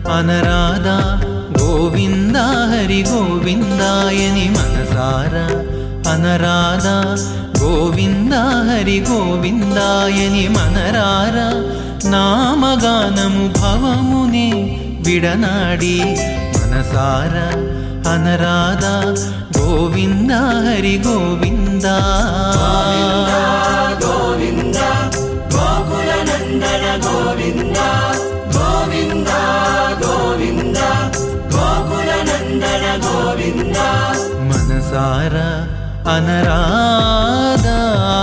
అనరాధా గోవింద హరి గోవిందాయని మనసార అనరాధా గోవింద హరి గోవిందాయని మనరార నామగానము భవమునే విడనాడి మనసార అనరాధా గోవింద హరి గోవిందా గోవింద గోకుల నందన గోవింద గోవింద గోవింద గోకుల నందన గోవింద మనసార అనరాధా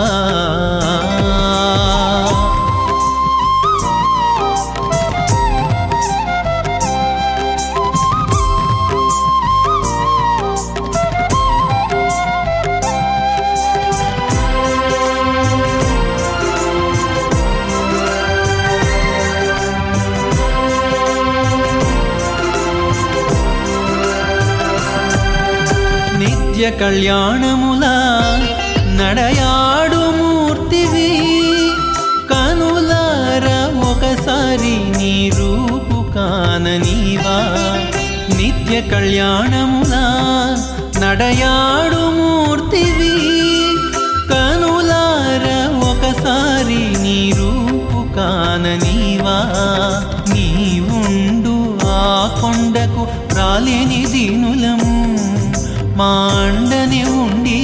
నిత్య కళ్యాణముల నడయాడు మూర్తివి కనులార ఒకసారి నీ రూపు కాననీవా నిత్య కళ్యాణముల నడయాడు మూర్తివి కనులార ఒకసారి నీ రూపు కాననీవా నీ ఉండు ఆ కొండకు రాలేని దీనులము మా అండని ఉండి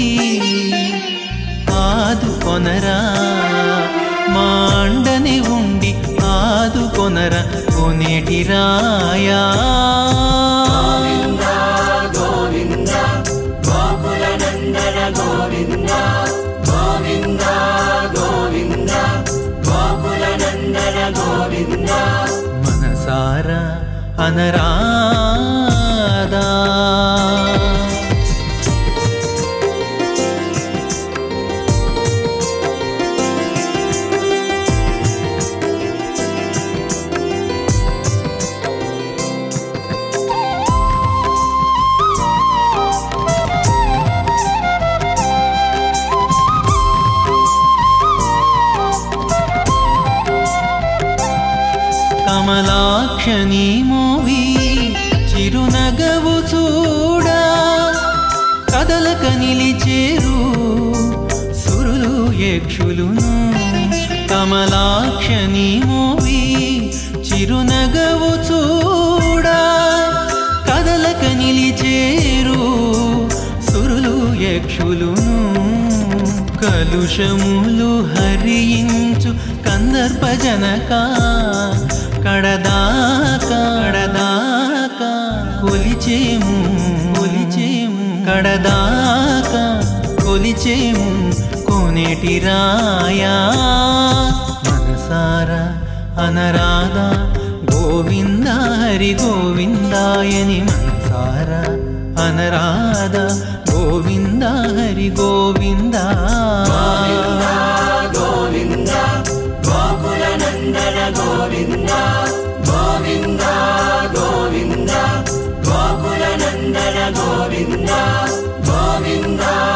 ఆదుకొనరా మా అండని ఉండి ఆదుకొనరా కొనేటి రాయా గోవింద గోవింద గోకుల నందన గోవింద గోవింద గోవింద గోకుల నందన గోవింద మనసార అనరాదా కమలాక్షని మోవి చిరునగవు చూడా కదలక నిలిచేరు సురులు యక్షులును కమలాక్షని మోవి చిరునగవు చూడా కదలక నిలిచేరు సురులు యక్షులును కలుషములు హరించు కందర్ప జనక కడదాకా కడదాకా కొలిచేము కొలిచేము కడదాకా కొలిచేము కోనేటి రాయా మనసార అనరాధా గోవింద హరి గోవిందాయని మనసార అనరాధ గోవింద హరి గోవిందా గోవింద గోకుల నందన గోవింద గోవింద గోవింద గోకుల నందన గోవింద గోవింద